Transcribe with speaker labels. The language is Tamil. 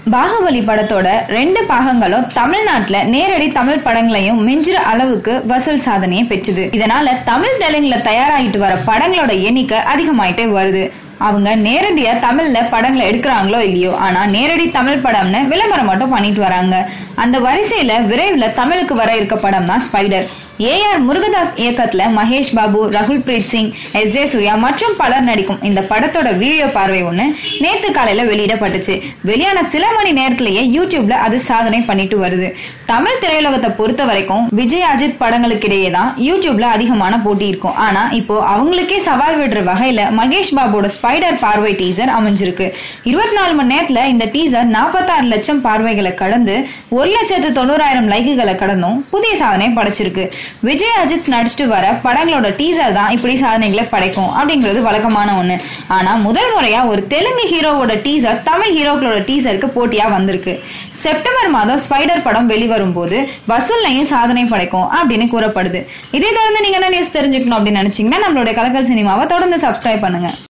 Speaker 1: பாகுபலி படத்தோட ரெண்டு பாகங்களும் தமிழ்நாட்டுல நேரடி தமிழ் படங்களையும் மிஞ்சுற அளவுக்கு வசூல் சாதனையை பெற்றுது இதனால தமிழ் தெலுங்குல தயாராகிட்டு வர படங்களோட எண்ணிக்கை அதிகமாயிட்டே வருது அவங்க நேரடியா தமிழ்ல படங்களை எடுக்கிறாங்களோ இல்லையோ ஆனா நேரடி தமிழ் படம்னு விளம்பரம் மட்டும் பண்ணிட்டு வராங்க அந்த வரிசையில விரைவில் தமிழுக்கு வர இருக்க படம் தான் ஸ்பைடர் ஏஆர் முருகதாஸ் இயக்கத்துல மகேஷ் பாபு ரகுல் பிரீத் சிங் எஸ் ஜே சூர்யா மற்றும் பலர் நடிக்கும் இந்த படத்தோட வீடியோ பார்வை ஒன்று நேத்து காலையில வெளியிடப்பட்டுச்சு வெளியான சில மணி நேரத்திலேயே யூடியூப்ல அது சாதனை பண்ணிட்டு வருது தமிழ் திரையுலகத்தை பொறுத்த வரைக்கும் விஜய் அஜித் படங்களுக்கு இடையே தான் யூடியூப்ல அதிகமான போட்டி இருக்கும் ஆனா இப்போ அவங்களுக்கே சவால் விடுற வகையில மகேஷ் பாபுவோட ஸ்பைடர் பார்வை டீசர் அமைஞ்சிருக்கு இருபத்தி நாலு மணி நேரத்துல இந்த டீசர் நாற்பத்தாறு லட்சம் பார்வைகளை கடந்து ஒரு லட்சத்து தொண்ணூறாயிரம் லைக்குகளை கடந்தும் புதிய சாதனை படைச்சிருக்கு விஜய் அஜித் நடிச்சிட்டு வர படங்களோட டீசர் தான் இப்படி சாதனைகளை படைக்கும் அப்படிங்கிறது வழக்கமான ஒண்ணு ஆனா முதல் முறையா ஒரு தெலுங்கு ஹீரோவோட டீசர் தமிழ் ஹீரோக்களோட டீசருக்கு போட்டியா வந்திருக்கு செப்டம்பர் மாதம் ஸ்பைடர் படம் வெளிவரும் போது வசூல்லையும் சாதனை படைக்கும் அப்படின்னு கூறப்படுது இதை தொடர்ந்து நீங்க என்ன நியூஸ் தெரிஞ்சுக்கணும் அப்படின்னு நினைச்சீங்கன்னா நம்மளுடைய கலக்கல் சினிமாவை தொடர்ந்து சப்ஸ்கிரைப் பண்ணுங்க